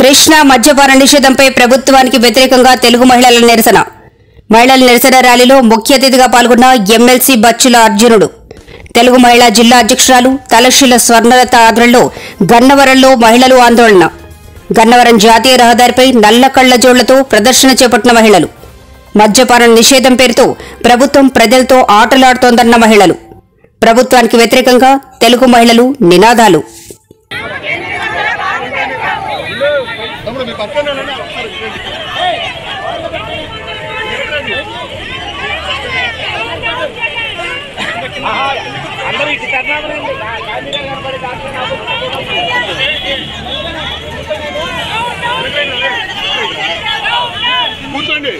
కృష్ణా మద్యపాన నిషేధంపై ప్రభుత్వానికి వ్యతిరేకంగా తెలుగు మహిళల నిరసన మహిళల నిరసన ర్యాలీలో ముఖ్య అతిథిగా పాల్గొన్న ఎమ్మెల్సీ బచ్చుల అర్జునుడు తెలుగు మహిళా జిల్లా అధ్యక్షురాలు తలశిల స్వర్ణలత ఆధ్వర్యంలో గన్నవరంలో మహిళలు ఆందోళన గన్నవరం జాతీయ రహదారిపై నల్ల కళ్ల జోళ్లతో ప్రదర్శన చేపట్టిన మహిళలు మద్యపాన నిషేధం పేరుతో ప్రభుత్వం ప్రజలతో ఆటలాడుతోందన్న మహిళలు ప్రభుత్వానికి వ్యతిరేకంగా తెలుగు మహిళలు నినాదాలు తమ్ముడు మీ పక్కన ఉండండి. ఒకసారి చూడండి. కూర్చోండి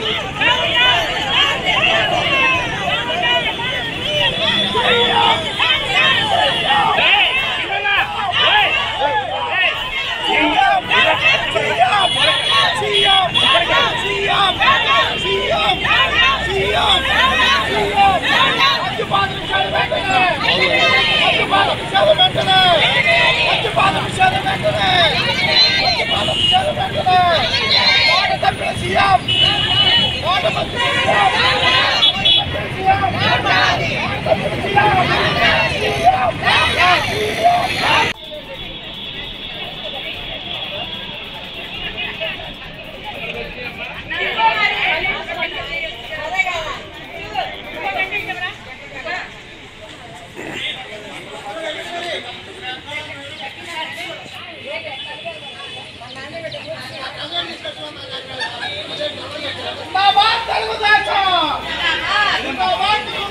జిందాబాద్ తెలుగుదేశం జిందాబాద్ తెలుగుదేశం